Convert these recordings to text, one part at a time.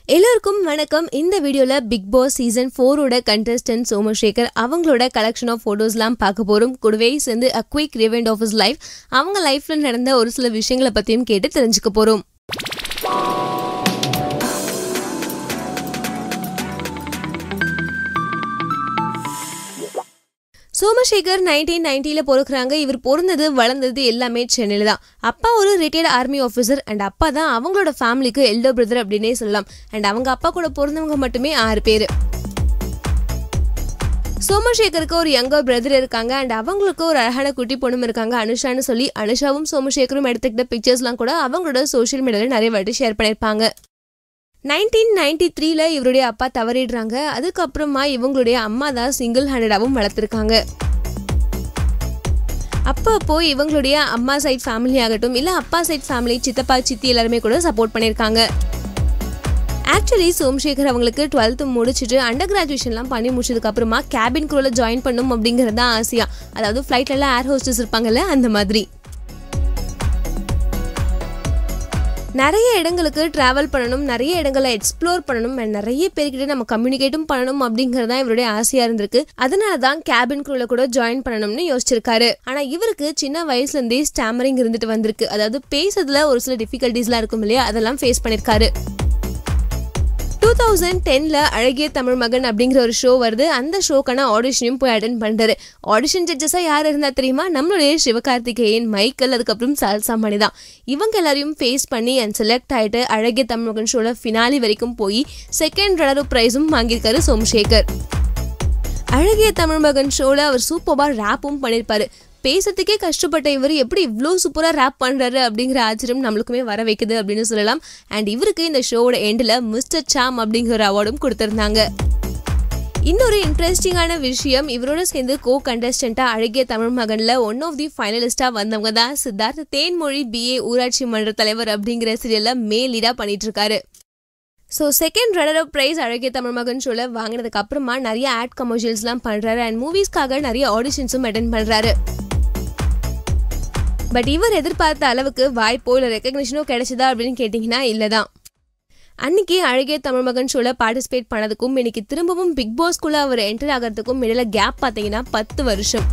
எல்லோருக்கும் வணக்கம் இந்த வீடியோல பிக் பாஸ் சீசன் ஃபோரோட கண்டஸ்டன்ட் சோமசேகர் அவங்களோட கலெக்ஷன் ஆஃப் ஃபோட்டோஸ்லாம் பார்க்க போறோம் கூடவே சேர்ந்து a quick rewind of his life அவங்க லைஃப்ல நடந்த ஒரு சில விஷயங்களை பத்தியும் கேட்டு தெரிஞ்சுக்க போறோம் சோமசேகர் நைன்டீன் நைன்டியில் பிறக்குறாங்க இவர் பிறந்தது வளர்ந்தது எல்லாமே சென்னையில் தான் அப்பா ஒரு ரிட்டையர்ட் ஆர்மி ஆஃபீஸர் அண்ட் அப்பா தான் அவங்களோட ஃபேமிலிக்கு எல்டோ பிரதர் அப்படின்னே சொல்லலாம் அண்ட் அவங்க அப்பா கூட பிறந்தவங்க மட்டுமே ஆறு பேர் சோமசேகருக்கு ஒரு யங்கர் பிரதர் இருக்காங்க அண்ட் அவங்களுக்கு ஒரு அழகான குட்டி பொண்ணும் இருக்காங்க அனுஷான்னு சொல்லி அனுஷாவும் சோமசேகரும் எடுத்துக்கிட்ட பிக்சர்ஸ்லாம் கூட அவங்களோட சோஷியல் மீடியாவில் நிறைய வாட்டி ஷேர் பண்ணியிருப்பாங்க நைன்டீன் நைன்டி த்ரீல இவருடைய அப்பா தவறிடுறாங்க அதுக்கப்புறமா இவங்களுடைய அம்மா தான் சிங்கிள் ஹேண்டடாகவும் வளர்த்துருக்காங்க அப்போ அப்போ இவங்களுடைய அம்மா சைட் ஃபேமிலி ஆகட்டும் இல்லை அப்பா சைட் ஃபேமிலி சித்தப்பா சித்தி எல்லாருமே கூட சப்போர்ட் பண்ணியிருக்காங்க ஆக்சுவலி சோமசேகர் அவங்களுக்கு டுவெல்த்து முடிச்சுட்டு அண்டர் கிராஜுவேஷன்லாம் பண்ணி முடிச்சதுக்கு அப்புறமா கேபின் குரோவில் ஜாயின் பண்ணும் அப்படிங்கிறது தான் ஆசையா அதாவது ஃப்ளைட்லலாம் ஏர் ஹோஸ்டஸ் இருப்பாங்கல்ல அந்த மாதிரி நிறைய இடங்களுக்கு ட்ராவல் பண்ணணும் நிறைய இடங்களை எக்ஸ்ப்ளோர் பண்ணணும் and நிறைய பேர்கிட்ட நம்ம கம்யூனிகேட்டும் பண்ணணும் அப்படிங்கிறது தான் இவருடைய ஆசையா இருந்திருக்கு அதனால தான் கேபின் குரூல கூட ஜாயின் பண்ணணும்னு யோசிச்சிருக்காரு ஆனா இவருக்கு சின்ன வயசுல இருந்தே ஸ்டாமரிங் இருந்துட்டு வந்திருக்கு அதாவது பேசுறதுல ஒரு சில டிஃபிகல்ட்டிஸ்லாம் இருக்கும் இல்லையா அதெல்லாம் ஃபேஸ் பண்ணிருக்காரு டூ தௌசண்ட் டென்ல அழகிய தமிழ் மகன் அப்படிங்கிற ஒரு ஷோ வருது அந்த ஷோக்கான ஆடிஷனையும் போய் அட்டன் பண்றாரு ஆடிஷன் ஜட்ஜஸா யார் இருந்தா தெரியுமா நம்மளுடைய சிவகார்த்திகேயன் மைக்கேல் அதுக்கப்புறம் சால்சா மணி தான் இவங்க எல்லாரையும் ஃபேஸ் பண்ணி அண்ட் செலக்ட் ஆயிட்டு அழகிய தமிழ் மகன் ஷோல ஃபினாலி வரைக்கும் போய் செகண்ட் ரனர் ப்ரைஸும் வாங்கியிருக்காரு சோமசேகர் அழகிய தமிழ் மகன் ஷோல அவர் சூப்பரா ரேப்பும் பண்ணியிருப்பாரு பேசுறதுக்கே கஷ்டப்பட்ட இவர் எப்படி இவ்வளோ சூப்பராக ரேப் பண்ணுறாரு அப்படிங்கிற ஆச்சரியம் நம்மளுக்குமே வர வைக்குது அப்படின்னு சொல்லலாம் அண்ட் இவருக்கு இந்த ஷோவோட எண்டில் மிஸ்டர் சாம் அப்படிங்கிற ஒரு அவார்டும் கொடுத்துருந்தாங்க இன்னொரு இன்ட்ரெஸ்டிங்கான விஷயம் இவரோட சேர்ந்து கோ கண்டஸ்டண்ட்டாக அழகிய தமிழ் மகனில் ஒன் ஆஃப் தி ஃபைனலிஸ்டாக வந்தவங்க தான் சித்தார்த் தேன்மொழி பிஏ ஊராட்சி மன்ற தலைவர் அப்படிங்கிற சீரியலில் மேல் லீடாக பண்ணிட்டு இருக்காரு so second runner up prize அழகிய தமிழ் மகன் ஷோல வாங்கினதுக்கு அப்புறமா நிறைய ஆட் கமர்ஷியல்ஸ்லாம் பண்ணுறாரு அண்ட் மூவிஸ்க்காக நிறைய ஆடிஷன்ஸும் அட்டன் பண்ணுறாரு பட் இவர் எதிர்பார்த்த அளவுக்கு வாய்ப்போ இல்லை ரெக்கக்னிஷனோ கிடைச்சதா அப்படின்னு கேட்டிங்கன்னா இல்லை தான் அன்னைக்கு அழகிய தமிழ் மகன் ஷோல பார்ட்டிசிபேட் பண்ணதுக்கும் இன்னைக்கு திரும்பவும் பிக் பாஸ்குள்ள அவர் என்டர் ஆகிறதுக்கும் இடையில கேப் பார்த்தீங்கன்னா பத்து வருஷம்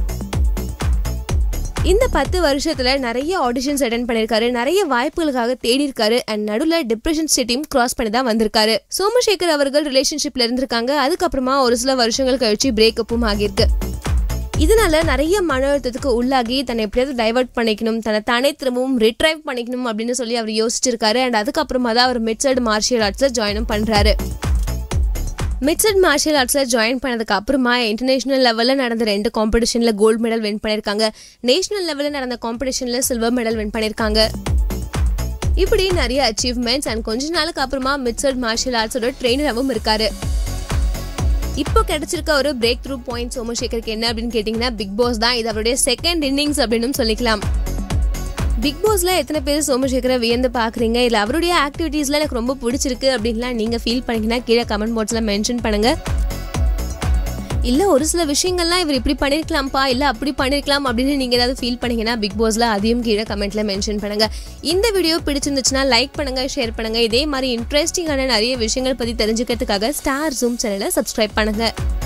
இந்த பத்து வருஷத்துல நிறைய ஆடிஷன்ஸ் அட்டன் பண்ணிருக்காரு நிறைய வாய்ப்புகளுக்காக தேடி இருக்காரு அண்ட் நடுவில் டிப்ரெஷன் ஸ்டேட்டையும் கிராஸ் பண்ணி தான் வந்திருக்காரு சோமசேகர் அவர்கள் ரிலேஷன்ஷிப்ல இருந்திருக்காங்க அதுக்கப்புறமா ஒரு சில வருஷங்கள் கழிச்சு பிரேக்கப்பும் ஆகியிருக்கு இதனால நிறைய மன அழுத்தத்துக்கு உள்ளாகி தன்னை எப்படியாவது டைவர்ட் பண்ணிக்கணும் தன்னை தானே திரும்பவும் ரிட்ரைவ் பண்ணிக்கணும் அப்படின்னு சொல்லி அவர் யோசிச்சிருக்காரு அண்ட் அதுக்கப்புறமா தான் அவர் மிட்சைடு மார்ஷியல் ஆர்ட்ஸில் ஜாயினும் பண்ணுறாரு மிட்சட் மார்ஷியல் ஆர்ட்ஸில் ஜாயின் பண்ணதுக்கு அப்புறமா இன்டர்நேஷனல் லெவலில் நடந்த ரெண்டு காம்படிஷனில் கோல்டு மெடல் வின் பண்ணியிருக்காங்க நேஷனல் லெவலில் நடந்த காம்படிஷனில் சில்வர் மெடல் வின் பண்ணியிருக்காங்க இப்படி நிறைய அச்சீவ்மெண்ட்ஸ் அண்ட் கொஞ்ச நாளுக்கு அப்புறமா மிட்சட் மார்ஷியல் ஆர்ட்ஸோட ட்ரெயினராகவும் இருக்காரு இப்போ கிடைச்சிருக்க ஒரு பிரேக் த்ரூ பாயிண்ட் சோமசேகருக்கு என்ன அப்படின்னு கேட்டிங்கன்னா பிக் பாஸ் தான் இது அவருடைய செகண்ட் இன்னிங்ஸ் அப்படின்னு சொல்லிக்கலாம் பிக் பாஸ்ல எத்தனை பேர் சோமசேகரை வியந்து பார்க்குறீங்க இல்லை அவருடைய ஆக்டிவிட்டீஸ்ல எனக்கு ரொம்ப பிடிச்சிருக்கு அப்படின்லாம் நீங்கள் ஃபீல் பண்ணீங்கன்னா கீழே கமெண்ட் பாக்ஸில் மென்ஷன் பண்ணுங்க இல்லை ஒரு சில விஷயங்கள்லாம் இவர் இப்படி பண்ணியிருக்கலாம்ப்பா இல்லை அப்படி பண்ணியிருக்கலாம் அப்படின்னு நீங்கள் ஏதாவது ஃபீல் பண்ணீங்கன்னா பிக் பாஸில் அதையும் கீழே கமெண்ட்டில் மென்ஷன் பண்ணுங்க இந்த வீடியோ பிடிச்சிருந்துச்சுன்னா லைக் பண்ணுங்க ஷேர் பண்ணுங்க இதே மாதிரி இன்ட்ரெஸ்டிங்கான நிறைய விஷயங்கள் பற்றி தெரிஞ்சுக்கிறதுக்காக ஸ்டார் ஜூம் சேனலை சப்ஸ்கிரைப் பண்ணுங்க